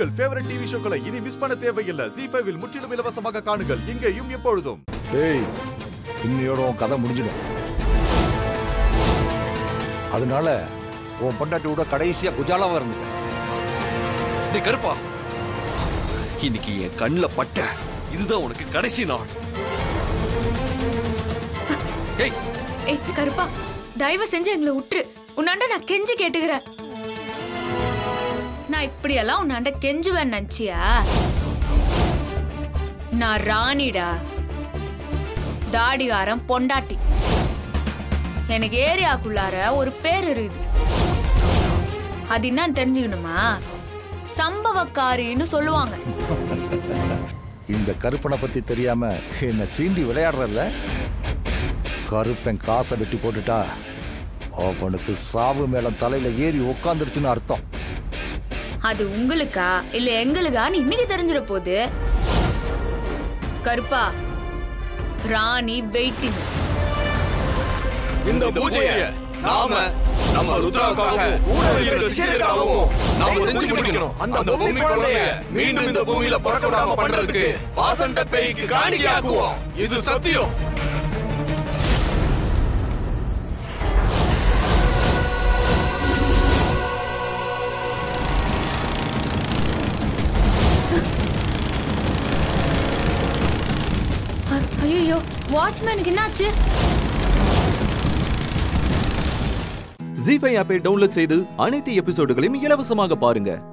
உங்கள் favourite TV ஷோக்களை இனி miss பண்ண தேவையில்லை ஜி ஃபைவில் முற்றிலும் இலவசமாக காணுங்கள் இங்கேயும் எப்பொழுதும் ஏய் இன்னையோட உன் கதை முடிஞ்சிடும் அதனால உன் பொண்டாட்டியோட கடைசியா குஜாலாவா இருந்துட்டேன் டேய் கருப்பா இன்னைக்கு என் கண்ணுல பட்ட இதுதான் உனக்கு கடைசி நாள் ஏய் ஏய் கருப்பா தயவு செஞ்சு எங்களை விட்டுரு உன்னாண்ட நான் கெஞ்சி கேட்டுக்கிறேன் நான் இப்படியெல்லாம் உன்னாண்ட கெஞ்சுவேன் நினைச்சியா நான் ராணிடா தாடிகாரம் பொண்டாட்டி எனக்கு ஏரியாக்குள்ளார ஒரு பேர் இருக்குது அது என்னன்னு தெரிஞ்சுக்கணுமா சம்பவக்காரின்னு சொல்லுவாங்க இந்த கருப்பனை பத்தி தெரியாம என்ன சீண்டி விளையாடுறல்ல கருப்பன் காசை வெட்டி போட்டுட்டா அவனுக்கு சாவு மேல தலையில ஏறி உட்காந்துருச்சுன்னு அர்த்தம் அது உங்களுக்கா இல்ல எங்களுக்கான்னு இன்னைக்கு தெரிஞ்சிட போகுது கருப்பா ராணி வெயிட்டிங் இந்த பூஜையை நாம நம்ம ருத்ராவுக்காகவும் கூட இருக்கிற சிஷ்யருக்காகவும் நாம செஞ்சு முடிக்கணும் அந்த பூமி குழந்தைய மீண்டும் இந்த பூமியில பிறக்க விடாம பண்றதுக்கு பாசண்ட பேய்க்கு காணிக்கையாக்குவோம் இது சத்தியம் ஐயோ வாட்ச்மேனுக்கு என்னாச்சு ஜி ஃபைவ் ஆப்பை டவுன்லோட் செய்து அனைத்து எபிசோடுகளையும் இலவசமாக பாருங்க